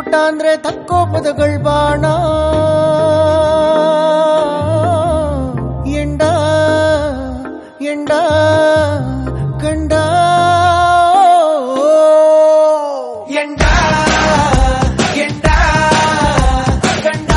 ಕುಡ್ಬಿಟ್ಟ ಅಂದ್ರೆ ತಕ್ಕೋ ಪದಗಳ್ ಬಾಣ ಎಂಡ ಎಂಡ ಕಂಡ ಎಂಡ ಎಂಡ ಕಂಡ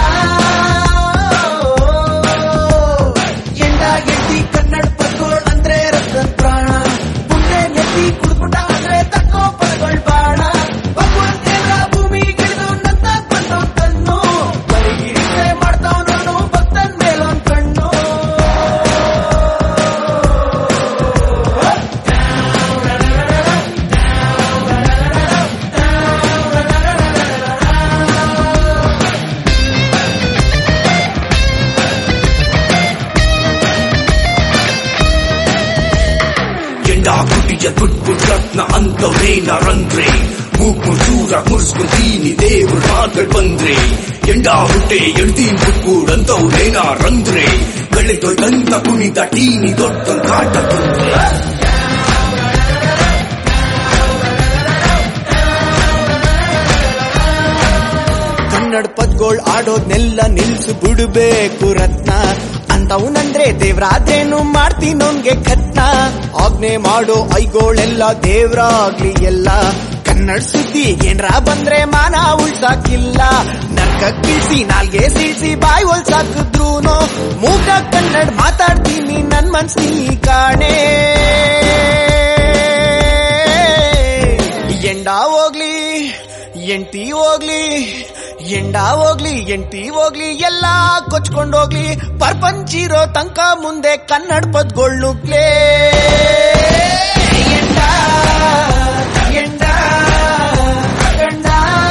ಎಂಡ ಎಟ್ಟಿ ಕನ್ನಡ ಪದಗಳು ಅಂದ್ರೆ ರಕ್ತದ ಪ್ರಾಣ ಪುಣ್ಯ ನೆತ್ತಿ ಕುಡ್ಬಿಟ್ಟ ಅಂದ್ರೆ ತಕ್ಕೋ ಪದಗಳ್ ಬಾಣ ಭಗವಂತೇನ ಭೂಮಿಗಿಳಿದು ನನ್ನ ಬಂದು ತನ್ನು ಬರಿಗಿರಿಸೆ ಮಾಡ್ತಾವನು ಭಕ್ತನ್ ಮೇಲೊಂದ್ ಕಣ್ಣು ಎಂಡ ಕುಟಿಯ ದುಡ್ಡು ರತ್ನ ಅಂತವ್ರೇನಾರಂದ್ರೆ ಮೂಗು ಚೂರ ಮುರ್ಸ್ಕೊಂತೀನಿ ದೇವ್ರ ಮಾತಲ್ ಬಂದ್ರೆ ಎಂಡ ಹುಟ್ಟೆ ಎಳ್ದೀನ್ ಬುಕ್ಕೂಡಂತವ್ರೇನಾರಂದ್ರೆ ಬೆಳೆದೊಯ್ದಂತ ಕುಣಿತ ಟೀನಿ ದೊಡ್ಡ ಕಾಟ ತಂದ್ರೆ ಕನ್ನಡ ಪದ್ಗೋಳ್ ಆಡೋದ್ನೆಲ್ಲ ನಿಲ್ಸು ಬಿಡ್ಬೇಕು ರತ್ನ ಅಂತವನಂದ್ರೆ ದೇವ್ರಾದ್ರೇನು ಮಾಡ್ತೀನೋನ್ಗೆ ಖತ್ನ ಆಜ್ಞೆ ಮಾಡೋ ಐಗೋಳೆಲ್ಲ ದೇವ್ರಾಗ್ಲಿ ಎಲ್ಲ ಕನ್ನಡ ಸುದ್ದಿ ಏನ್ರ ಬಂದ್ರೆ ಮಾನ ಉಳ್ಸಾಕಿಲ್ಲ ನರ್ಕ ಕಿಳ್ಸಿ ನಾಲ್ಗೆ ಸೀಳ್ಸಿ ಬಾಯ್ ಹೊಲ್ಸಾಕಿದ್ರೂನು ಮೂಗ ಕನ್ನಡ ಮಾತಾಡ್ತೀನಿ ನನ್ ಮನ್ಸ್ ನೀ ಕಾಣೆ ಎಂಡ ಹೋಗ್ಲಿ ಎಂಟಿ ಹೋಗ್ಲಿ ಎಂಡ ಹೋಗ್ಲಿ ಎಂಟಿ ಹೋಗ್ಲಿ ಎಲ್ಲ ಕೊಚ್ಕೊಂಡೋಗ್ಲಿ ಪರ್ಪಂಚಿರೋ ತನಕ ಮುಂದೆ ಕನ್ನಡ ಪದ್ಗೊಳ್ಳುಗ್ಲೇ ಎಂಡ ಎಂಡ ಗಂಡ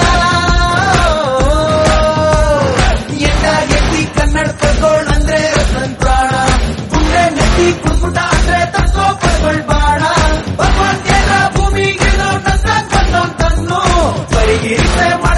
ಎಂಡ ಎತ್ತಿ ಕನ್ನಡ ಪದ್ಗೊಳ್ ಅಂದ್ರೆ ನನ್ ಪ್ರಾಣ ಗುಂಡೆ ನೆತ್ತಿ ಕುಡ್ಬಿಟ್ಟ ಅಂದ್ರೆ ತಕ್ಕೋ ಪದ್ಗೊಳ್ ಬಾಣ ಭಗವಂತೇನ ಭೂಮಿಗೆ ನನ್ನ ಕಣ್ಣು ತನ್ನು ಬರಿಗಿರಿಸೆ